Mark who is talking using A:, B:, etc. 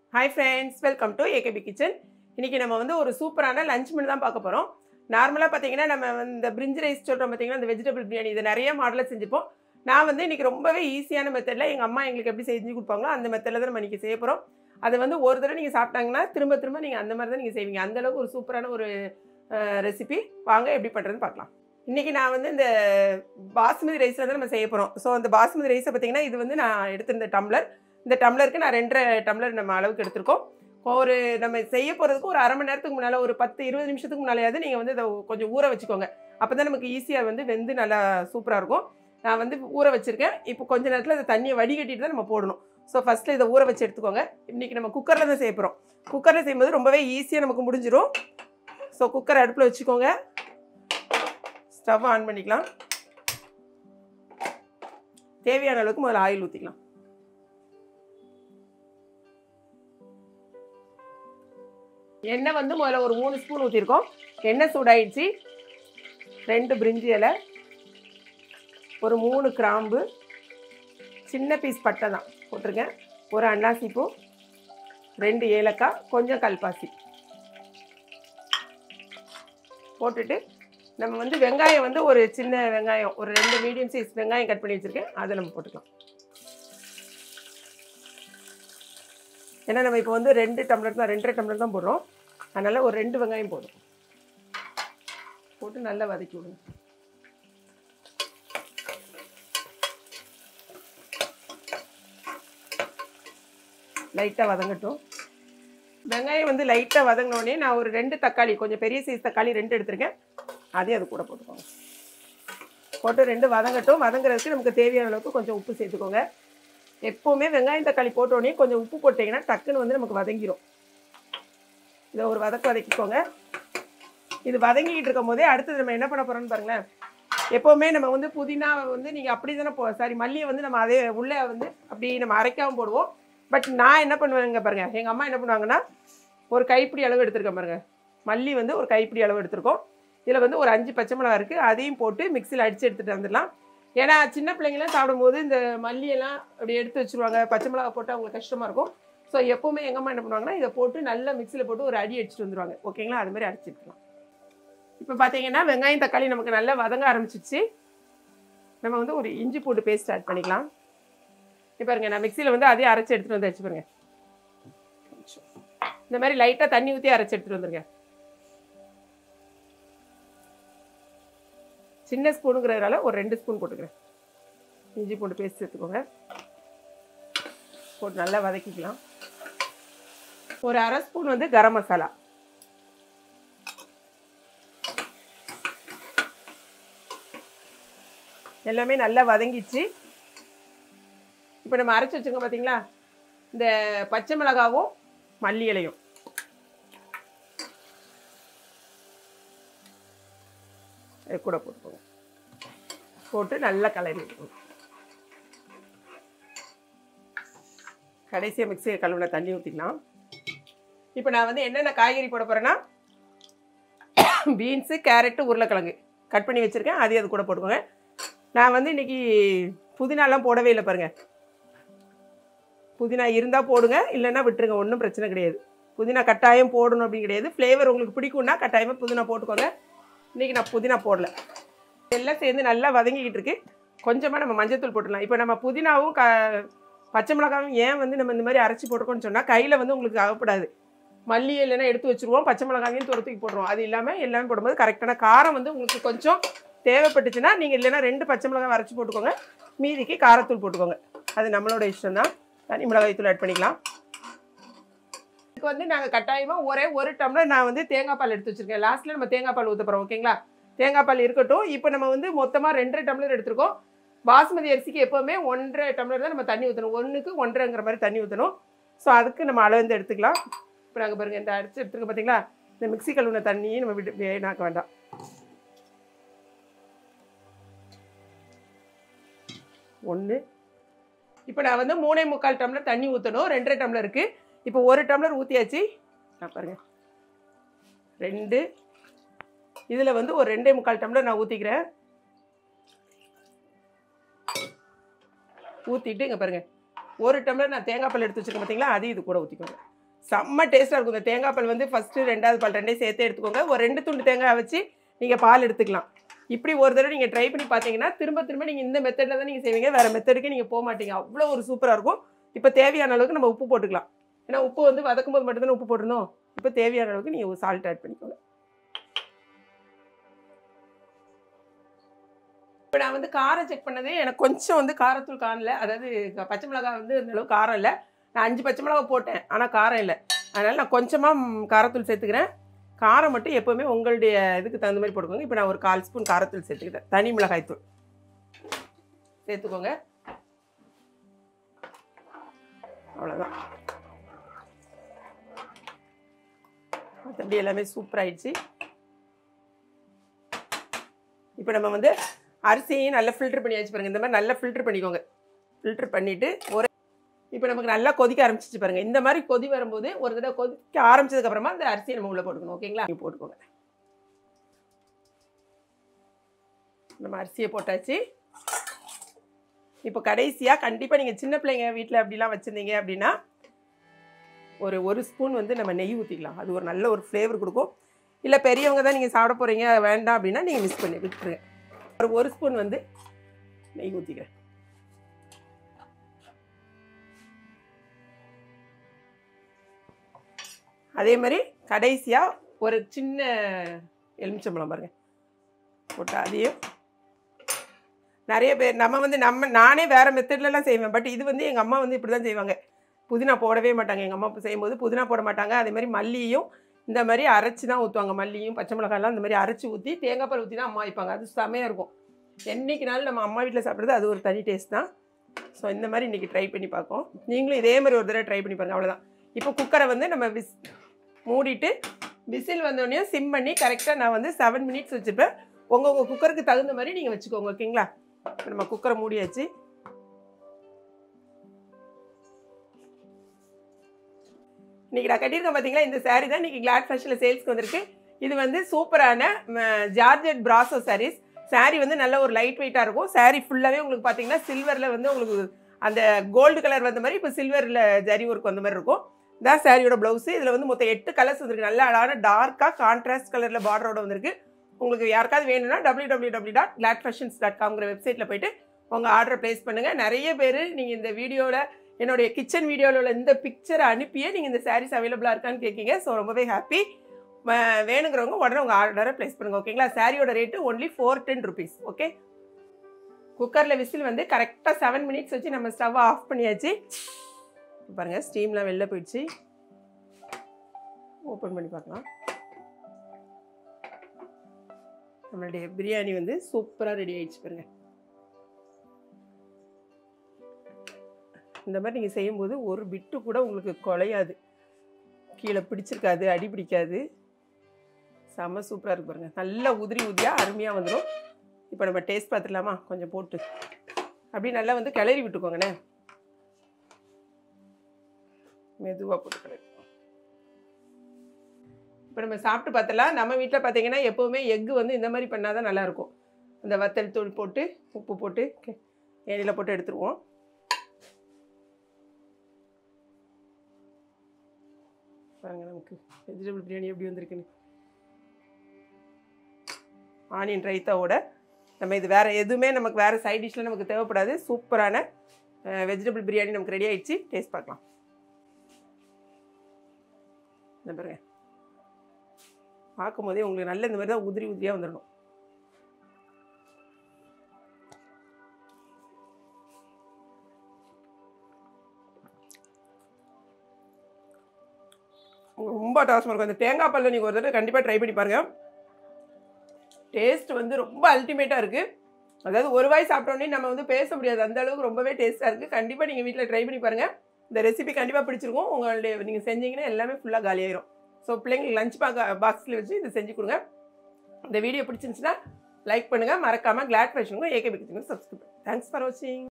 A: hi friends welcome to AKB kitchen இன்றைக்கி நம்ம வந்து ஒரு சூப்பரான லஞ்ச் மெனு தான் பார்க்க போகிறோம் நார்மலாக பார்த்தீங்கன்னா நம்ம வந்து இந்த பிரிஞ்சி ரைஸ் சொல்கிறோம் பார்த்தீங்கன்னா இந்த வெஜிடபிள் பிரியாணி இதை நிறைய மாடலில் செஞ்சுப்போம் நான் வந்து இன்றைக்கி ரொம்பவே ஈஸியான மெத்தடில் எங்கள் அம்மா எங்களுக்கு எப்படி செஞ்சு கொடுப்பாங்களோ அந்த மெத்தடில் தான் நம்ம இன்றைக்கி செய்ய போகிறோம் அது வந்து ஒரு தடவை நீங்கள் சாப்பிட்டாங்கன்னா திரும்ப திரும்ப நீங்கள் அந்த மாதிரி தான் நீங்கள் செய்வீங்க அந்தளவுக்கு ஒரு சூப்பரான ஒரு ரெசிபி வாங்க எப்படி பண்ணுறதுன்னு பார்க்கலாம் இன்றைக்கி நான் வந்து இந்த பாஸ்மதி ரைஸில் தான் நம்ம செய்ய போகிறோம் ஸோ அந்த பாஸ்மதி ரைஸை பார்த்தீங்கன்னா இது வந்து நான் எடுத்திருந்த டம்ளர் இந்த டம்ளருக்கு நான் ரெண்டரை டம்ளர் நம்ம அளவுக்கு எடுத்திருக்கோம் ஒரு நம்ம செய்ய போகிறதுக்கு ஒரு அரை மணி நேரத்துக்கு முன்னால் ஒரு பத்து இருபது நிமிஷத்துக்கு முன்னாலேயாவது நீங்கள் வந்து இதை கொஞ்சம் ஊற வச்சுக்கோங்க அப்போ தான் நமக்கு ஈஸியாக வந்து வெந்து நல்லா சூப்பராக இருக்கும் நான் வந்து ஊற வச்சுருக்கேன் இப்போ கொஞ்ச நேரத்தில் இந்த தண்ணியை வடிகட்டிட்டு தான் நம்ம போடணும் ஸோ ஃபஸ்ட்டு இதை ஊற வச்சு எடுத்துக்கோங்க இன்றைக்கி நம்ம குக்கரில் தான் செய்ய போகிறோம் குக்கரில் செய்யும்போது ரொம்பவே ஈஸியாக நமக்கு முடிஞ்சிடும் ஸோ குக்கர் அடுப்பில் வச்சுக்கோங்க ஸ்டவ் ஆன் பண்ணிக்கலாம் தேவையான அளவுக்கு முதல்ல ஆயில் ஊற்றிக்கலாம் எண்ணெய் வந்து முதல்ல ஒரு மூணு ஸ்பூன் ஊற்றிருக்கோம் எண்ணெய் சூடாயிடுச்சு ரெண்டு பிரிஞ்சி இலை ஒரு மூணு கிராம்பு சின்ன பீஸ் பட்டை தான் போட்டிருக்கேன் ஒரு அன்னாசி பூ ரெண்டு ஏலக்காய் கொஞ்சம் கல்பாசி போட்டுட்டு நம்ம வந்து வெங்காயம் வந்து ஒரு சின்ன வெங்காயம் ஒரு ரெண்டு மீடியம் சைஸ் வெங்காயம் கட் பண்ணி வச்சுருக்கேன் அதை நம்ம போட்டுக்கலாம் ஏன்னா நம்ம இப்போ வந்து ரெண்டு டம்ளர் தான் ரெண்டரை டம்ளர் தான் போடுறோம் அதனால் ஒரு ரெண்டு வெங்காயம் போதும் போட்டு நல்லா வதக்கி விடுங்க லைட்டாக வதங்கட்டும் வெங்காயம் வந்து லைட்டாக வதங்கினோடனே நான் ஒரு ரெண்டு தக்காளி கொஞ்சம் பெரிய சைஸ் தக்காளி ரெண்டு எடுத்திருக்கேன் அதையும் அது கூட போட்டுக்கோங்க போட்டு ரெண்டு வதங்கட்டும் வதங்குறதுக்கு நமக்கு தேவையான அளவுக்கு கொஞ்சம் உப்பு சேர்த்துக்கோங்க எப்போவுமே வெங்காயம் தக்காளி போட்டோடனே கொஞ்சம் உப்பு போட்டிங்கன்னா டக்குன்னு வந்து நமக்கு வதங்கிடும் இதை ஒரு வதக்கு வதக்கிக்கோங்க இது வதங்கிக்கிட்டு இருக்கும் போதே அடுத்தது நம்ம என்ன பண்ண போகிறோம்னு பாருங்களேன் எப்போவுமே நம்ம வந்து புதினாவை வந்து நீங்கள் அப்படி தானே போ சாரி மல்லியை வந்து நம்ம அதே உள்ளே வந்து அப்படி நம்ம அரைக்காமல் போடுவோம் பட் நான் என்ன பண்ணுவேங்க பாருங்கள் எங்கள் அம்மா என்ன பண்ணுவாங்கன்னா ஒரு கைப்பிடி அளவு எடுத்திருக்கேன் பாருங்கள் மல்லி வந்து ஒரு கைப்பிடி அளவு எடுத்திருக்கோம் இதில் வந்து ஒரு அஞ்சு பச்சை மிளகா இருக்குது அதையும் போட்டு மிக்சியில் அடித்து எடுத்துகிட்டு வந்துடலாம் ஏன்னா சின்ன பிள்ளைங்களாம் சாப்பிடும்போது இந்த மல்லியெல்லாம் அப்படி எடுத்து வச்சுருவாங்க பச்சை மிளகா போட்டு அவங்களுக்கு கஷ்டமாக இருக்கும் ஸோ எப்போவுமே எங்கள் அம்மா என்ன பண்ணுவாங்கன்னா இதை போட்டு நல்லா மிக்சியில் போட்டு ஒரு அடி அடிச்சுட்டு வந்துருவாங்க ஓகேங்களா அது மாதிரி அடிச்சுக்கலாம் இப்போ பார்த்தீங்கன்னா வெங்காயம் தக்காளி நமக்கு நல்லா வதங்க ஆரம்பிச்சிச்சு நம்ம வந்து ஒரு இஞ்சி பூண்டு பேஸ்ட் ஆட் பண்ணிக்கலாம் இப்போ பாருங்க நான் மிக்சியில் வந்து அதே அரைச்சி எடுத்துகிட்டு வந்து வச்சு பாருங்க இந்த மாதிரி லைட்டாக தண்ணி ஊற்றி அரைச்சி எடுத்துகிட்டு வந்துருங்க சின்ன ஸ்பூனுங்கிறதுனால ஒரு ரெண்டு ஸ்பூன் போட்டுக்கிறேன் இஞ்சி பூண்டு பேஸ்ட் எடுத்துக்கோங்க போட்டு நல்லா வதக்கிக்கலாம் ஒரு அரை ஸ்பூன் வந்து கரம் மசாலா எல்லாமே நல்லா வதங்கிச்சு இப்போ நம்ம அரைச்சி வச்சுங்க பார்த்தீங்களா இந்த பச்சை மிளகாவும் மல்லி இலையும் இது கூட போட்டுக்கோங்க போட்டு நல்லா கலரி விட்டுக்கோங்க கடைசியாக மிக்சியை கழுவின தண்ணி ஊற்றிக்கலாம் இப்போ நான் வந்து என்னென்ன காய்கறி போட போகிறேன்னா பீன்ஸு கேரட்டு உருளைக்கிழங்கு கட் பண்ணி வச்சுருக்கேன் அதையும் அது கூட போட்டுக்கோங்க நான் வந்து இன்றைக்கி புதினாலாம் போடவே இல்லை பாருங்கள் புதினா இருந்தால் போடுங்க இல்லைன்னா விட்டுருங்க ஒன்றும் பிரச்சனை கிடையாது புதினா கட்டாயம் போடணும் அப்படின்னு கிடையாது ஃப்ளேவர் உங்களுக்கு பிடிக்கும்னா கட்டாயமாக புதினா போட்டுக்கோங்க இன்றைக்கி நான் புதினா போடல எல்லாம் சேர்ந்து நல்லா வதங்கிக்கிட்டு இருக்கு கொஞ்சமாக நம்ம மஞ்சத்தூள் போட்டுடலாம் இப்போ நம்ம புதினாவும் க பச்சை மிளகாவும் ஏன் வந்து நம்ம இந்த மாதிரி அரைச்சி போட்டுருக்கோம்னு சொன்னால் கையில் வந்து உங்களுக்கு ஆகப்படாது மல்லி இல்லைன்னா எடுத்து வச்சுருவோம் பச்சை மிளகாவையும் துரத்துக்கு போட்டுருவோம் அது இல்லாமல் எல்லாமே போடும்போது கரெக்டான காரம் வந்து உங்களுக்கு கொஞ்சம் தேவைப்பட்டுச்சுன்னா நீங்கள் இல்லைன்னா ரெண்டு பச்சை மிளகாய் அரைச்சி போட்டுக்கோங்க மீதிக்கு காரத்தூள் போட்டுக்கோங்க அது நம்மளோட இஷ்டம் தான் தனி மிளகாய் தூள் ஆட் பண்ணிக்கலாம் இதுக்கு வந்து நாங்கள் கட்டாயமாக ஒரே ஒரு டம்ளர் நான் வந்து தேங்காய் பால் எடுத்து வச்சுருக்கேன் லாஸ்ட்டில் நம்ம தேங்காய் பால் ஊற்ற போகிறோம் ஓகேங்களா தேங்காய் பால் இருக்கட்டும் இப்போ நம்ம வந்து மொத்தமாக ரெண்டரை டம்ளர் எடுத்திருக்கோம் பாஸ்மதி அரிசிக்கு எப்போவுமே ஒன்றரை டம்ளர் தான் நம்ம தண்ணி ஊற்றணும் ஒன்றுக்கு ஒன்றரைங்கிற மாதிரி தண்ணி ஊற்றணும் ஸோ அதுக்கு நம்ம அளந்து எடுத்துக்கலாம் இப்போ நாங்கள் பாருங்கள் இந்த அரிசி எடுத்துருக்கோம் பார்த்தீங்களா இந்த மிக்சி கழுவுன தண்ணியும் நம்ம விட்டு வீணாக்க வேண்டாம் ஒன்று இப்போ நான் வந்து மூணே முக்கால் டம்ளர் தண்ணி ஊற்றணும் ரெண்டரை டம்ளருக்கு இப்போ ஒரு டம்ளர் ஊற்றியாச்சு நான் பாருங்கள் ரெண்டு இதில் வந்து ஒரு ரெண்டே முக்கால் டம்ளர் நான் ஊற்றிக்கிறேன் ஊற்றிட்டு இங்கே பாருங்கள் ஒரு டம்ளர் நான் தேங்காய் பால் எடுத்து வச்சுருக்கேன் பார்த்தீங்களா அதையும் இது கூட ஊற்றிக்கோங்க செம்ம டேஸ்ட்டாக இருக்கும் இந்த தேங்காய் பால் வந்து ஃபஸ்ட்டு ரெண்டாவது பால் ரெண்டையும் சேர்த்து எடுத்துக்கோங்க ஒரு ரெண்டு துண்டு தேங்காய் வச்சு நீங்கள் பால் எடுத்துக்கலாம் இப்படி ஒரு தடவை நீங்கள் ட்ரை பண்ணி பார்த்தீங்கன்னா திரும்ப திரும்ப நீங்கள் இந்த மெத்தடில் தான் நீங்கள் செய்வீங்க வேறு மெத்தடுக்கு நீங்கள் போக மாட்டீங்க அவ்வளோ ஒரு சூப்பராக இருக்கும் இப்போ தேவையான அளவுக்கு நம்ம உப்பு போட்டுக்கலாம் ஏன்னா உப்பு வந்து வதக்கும் போது மட்டும்தானே உப்பு போட்டிருந்தோம் இப்போ தேவையான அளவுக்கு நீங்கள் சால்ட் ஆட் பண்ணிக்கோங்க இப்போ நான் வந்து காரம் செக் பண்ணதே எனக்கு கொஞ்சம் வந்து காரத்தூள் காணல அதாவது பச்சை மிளகாய் வந்து இந்த அளவுக்கு காரம் இல்லை நான் அஞ்சு பச்சை மிளகாய் போட்டேன் ஆனால் காரம் இல்லை அதனால் நான் கொஞ்சமாக காரத்தூள் சேர்த்துக்கிறேன் காரம் மட்டும் எப்போவுமே உங்களுடைய இதுக்கு தகுந்த மாதிரி போட்டுக்கோங்க இப்போ நான் ஒரு கால் ஸ்பூன் காரத்தூள் சேர்த்துக்கிட்டேன் தனி மிளகாய் தூள் சேர்த்துக்கோங்க அவ்வளோதான் மற்றபடி எல்லாமே சூப்பர் ஆயிடுச்சு இப்போ நம்ம வந்து அரிசியையும் நல்லா ஃபில்டர் பண்ணி வச்சு பாருங்க இந்த மாதிரி நல்லா ஃபில்டர் பண்ணிக்கோங்க ஃபில்டர் பண்ணிவிட்டு ஒரு இப்போ நமக்கு நல்லா கொதிக்க ஆரம்பிச்சிச்சு பாருங்க இந்த மாதிரி கொதி வரும்போது ஒரு தடவை கொதிக்க ஆரம்பிச்சதுக்கு அப்புறமா அந்த அரிசியை நம்ம உள்ள போட்டுக்கணும் ஓகேங்களா நீங்க போட்டுக்கோங்க நம்ம அரிசியை போட்டாச்சு இப்போ கடைசியாக கண்டிப்பாக நீங்கள் சின்ன பிள்ளைங்க வீட்டில் அப்படிலாம் வச்சுருந்தீங்க அப்படின்னா ஒரு ஒரு ஸ்பூன் வந்து நம்ம நெய் ஊற்றிக்கலாம் அது ஒரு நல்ல ஒரு ஃப்ளேவர் கொடுக்கும் இல்லை பெரியவங்க தான் நீங்கள் சாப்பிட போகிறீங்க வேண்டாம் அப்படின்னா நீங்கள் மிஸ் பண்ணி விட்டுருங்க ஒரு ஒரு ஸ்பூன் வந்து நெய் ஊற்றிக்கிறேன் அதே மாதிரி கடைசியாக ஒரு சின்ன எலுமிச்சம்பழம் பாருங்க போட்டு அதையும் நிறைய பேர் நம்ம வந்து நம்ம நானே வேறு மெத்தட்லலாம் செய்வேன் பட் இது வந்து எங்கள் அம்மா வந்து இப்படி தான் செய்வாங்க புதினா போடவே மாட்டாங்க எங்கள் அம்மா செய்யும்போது புதினா போட மாட்டாங்க அதே மாதிரி மல்லியும் இந்த மாதிரி அரைச்சி தான் ஊற்றுவாங்க மல்லியும் பச்சை மிளகாயெல்லாம் இந்த மாதிரி அரைச்சி ஊற்றி தேங்காய் பால் ஊற்றி தான் அம்மா வைப்பாங்க அது செமையாக இருக்கும் என்றைக்குனாலும் நம்ம அம்மா வீட்டில் சாப்பிட்றது அது ஒரு தனி டேஸ்ட் தான் ஸோ இந்த மாதிரி இன்றைக்கி ட்ரை பண்ணி பார்ப்போம் நீங்களும் இதே மாதிரி ஒரு தடவை ட்ரை பண்ணி பாருங்கள் அவ்வளோதான் இப்போ குக்கரை வந்து நம்ம விஸ் மூடிட்டு விசில் வந்தோடனே சிம் பண்ணி கரெக்டாக நான் வந்து செவன் மினிட்ஸ் வச்சுருப்பேன் உங்கள் உங்கள் குக்கருக்கு தகுந்த மாதிரி நீங்கள் வச்சுக்கோங்க ஓகேங்களா இப்போ நம்ம குக்கரை மூடியாச்சு இன்றைக்கி நான் கட்டியிருக்கேன் பார்த்தீங்களா இந்த saree தான் இன்றைக்கி கிளாட் ஃபேஷனில் சேல்ஸ்க்கு வந்திருக்கு இது வந்து சூப்பரான ஜார்ஜெட் பிராசோ sarees saree வந்து நல்ல ஒரு லைட் வெயிட்டாக இருக்கும் saree ஃபுல்லாகவே உங்களுக்கு பார்த்தீங்கன்னா சில்வரில் வந்து உங்களுக்கு அந்த கோல்டு கலர் வந்த மாதிரி இப்போ சில்வரில் ஜரி ஒர்க் வந்த மாதிரி இருக்கும் இதான் சாரியோட ப்ளவுஸு இதில் வந்து மொத்தம் எட்டு கலர்ஸ் வந்திருக்கு நல்ல அழகான டார்க்காக கான்ட்ராஸ்ட் கலரில் பார்டரோட வந்திருக்கு உங்களுக்கு யாருக்காவது வேணும்னா W W W dot Glad Fashions dot காம்ங்கிற வெப்சைட்டில் போயிட்டு உங்கள் ஆர்டரை ப்ளேஸ் பண்ணுங்கள் நிறைய பேர் நீங்கள் இந்த வீடியோவில் என்னுடைய கிச்சன் வீடியோவில் உள்ள இந்த பிக்சரை அனுப்பியே நீங்கள் இந்த சாரீஸ் அவைலபிளாக இருக்கான்னு கேட்கீங்க ஸோ ரொம்பவே ஹாப்பி வேணுங்கிறவங்க உடனே உங்கள் ஆர்டரை ப்ளேஸ் பண்ணுங்கள் ஓகேங்களா சாரியோட rate only four ten rupees okay குக்கரில் விசில் வந்து கரெக்டாக செவன் மினிட்ஸ் வச்சு நம்ம ஸ்டவ் ஆஃப் பண்ணியாச்சு பாருங்கள் ஸ்டீம்லாம் வெளில போயிடுச்சு ஓப்பன் பண்ணி பார்க்கலாம் நம்மளுடைய பிரியாணி வந்து சூப்பராக ரெடி ஆயிடுச்சு பாருங்க இந்த மாதிரி நீங்கள் செய்யும்போது ஒரு பிட்டு கூட உங்களுக்கு குலையாது கீழே பிடிச்சிருக்காது அடி பிடிக்காது செம்ம சூப்பராக இருக்கு பாருங்க நல்லா உதிரி உதிரியாக அருமையாக வந்துடும் இப்போ நம்ம டேஸ்ட் பார்த்துடலாமா கொஞ்சம் போட்டு அப்படி நல்லா வந்து கிளறி விட்டுக்கோங்கண்ணே மெதுவாக போட்டு கிளறி இப்போ நம்ம சாப்பிட்டு பார்த்தலாம் நம்ம வீட்டில் பார்த்தீங்கன்னா எப்போவுமே எக்கு வந்து இந்த மாதிரி பண்ணால் தான் நல்லாயிருக்கும் அந்த வத்தல் தூள் போட்டு உப்பு போட்டு எண்ணெயில் போட்டு எடுத்துருவோம் பாருங்க நமக்கு வெஜிடபிள் பிரியாணி எப்படி வந்திருக்குன்னு ஆனியன் ரைத்தாவோட நம்ம இது வேறு எதுவுமே நமக்கு வேறு சைட் டிஷ்லாம் நமக்கு தேவைப்படாது சூப்பரான வெஜிடபிள் பிரியாணி நமக்கு ரெடி ஆயிடுச்சு டேஸ்ட் பார்க்கலாம் இந்த பாருங்க பார்க்கும்போதே உங்களுக்கு நல்ல இந்த மாதிரி தான் உதிரி உதிரியாக வந்துடணும் ரொம்ப டாஸ்மாக இருக்கும் அந்த தேங்காய் பாலில் நீங்கள் ஒரு தடவை கண்டிப்பாக ட்ரை பண்ணி பாருங்கள் டேஸ்ட் வந்து ரொம்ப அல்டிமேட்டாக இருக்குது அதாவது ஒரு வாய் சாப்பிட்டோன்னே நம்ம வந்து பேச முடியாது அந்த அளவுக்கு ரொம்பவே டேஸ்ட்டாக இருக்குது கண்டிப்பாக நீங்கள் வீட்டில் ட்ரை பண்ணி பாருங்கள் இந்த ரெசிபி கண்டிப்பாக பிடிச்சிருக்கும் உங்களுடைய நீங்கள் செஞ்சீங்கன்னா எல்லாமே ஃபுல்லாக காலியாயிரும் ஸோ பிள்ளைங்களுக்கு லஞ்ச் பாக் பாக்ஸில் வச்சு இதை செஞ்சு கொடுங்க இந்த வீடியோ பிடிச்சிருந்துச்சுன்னா லைக் பண்ணுங்கள் மறக்காமல் கிளாட் ஃபேஷனுக்கும் ஏகே பிக்சனுக்கும் சப்ஸ்கிரைப் தேங்க்ஸ் ஃபார் வாட்சிங்